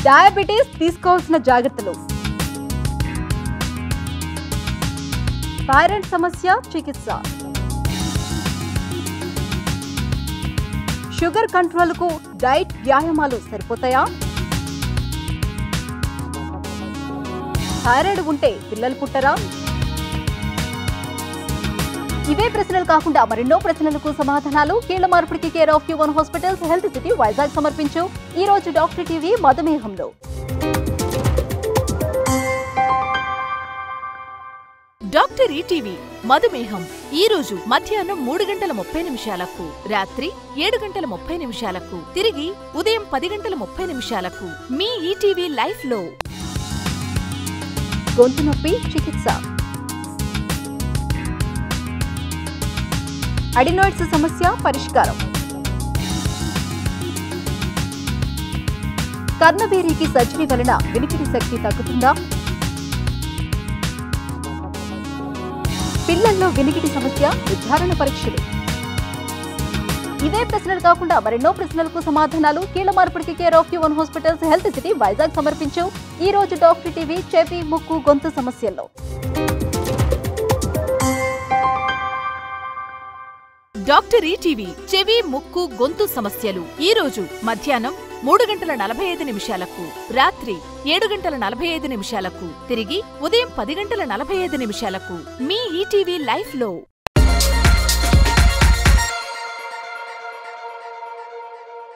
diabetes తీసుకోవాల్సిన జాగ్రత్తలు thyroid సమస్య చికిత్స షుగర్ కంట్రోల్కు డైట్ వ్యాయామాలు సరిపోతాయా థైరాయిడ్ ఉంటే పిల్లలు పుట్టరా ఇవే ప్రశ్నలు కాకుండా మరెన్నో ప్రశ్నలకు సమాధానాలు కీళ్ల మార్పిడికి care of you one hospitals health city Vizag సమర్పించు ఈ రోజు డాక్టర్ టీవీ మధుమేహంలో డాక్టర్ ఈటీవీ మధుమేహం ఈ రోజు మధ్యాహ్నం మూడు గంటల ముప్పై నిమిషాలకు రాత్రి ఏడు గంటల ముప్పై నిమిషాలకు తిరిగి ఉదయం పది గంటల ముప్పై నిమిషాలకు మీ ఈటీవీ లైఫ్ లో గొంతు నొప్పి చికిత్స అడినాయిడ్స్ సమస్య పరిష్కారం కర్ణబేరీకి సర్జరీ వలన వినికిడి శక్తి తగ్గుతుందా పిల్లల్లో వినికిడి సమస్య నిర్ధారణ పరీక్షలు ఇవే ప్రశ్నలు కాకుండా మరెన్నో ప్రశ్నలకు సమాధానాలు కీళ్ల మార్పిడికి care of you one hospitals health city Vizag సమర్పించు ఈ రోజు డాక్టర్ టీవీ చెవి ముక్కు గొంతు సమస్యల్లో డాక్టర్ ఈటీవీ చెవి ముక్కు గొంతు సమస్యలు ఈ రోజు మధ్యాహ్నం మూడు గంటల నలభై ఐదు నిమిషాలకు రాత్రి ఏడు గంటల నలభై ఐదు నిమిషాలకు తిరిగి ఉదయం పది గంటల నలభై ఐదు నిమిషాలకు మీ ఈటీవీ లైఫ్ లో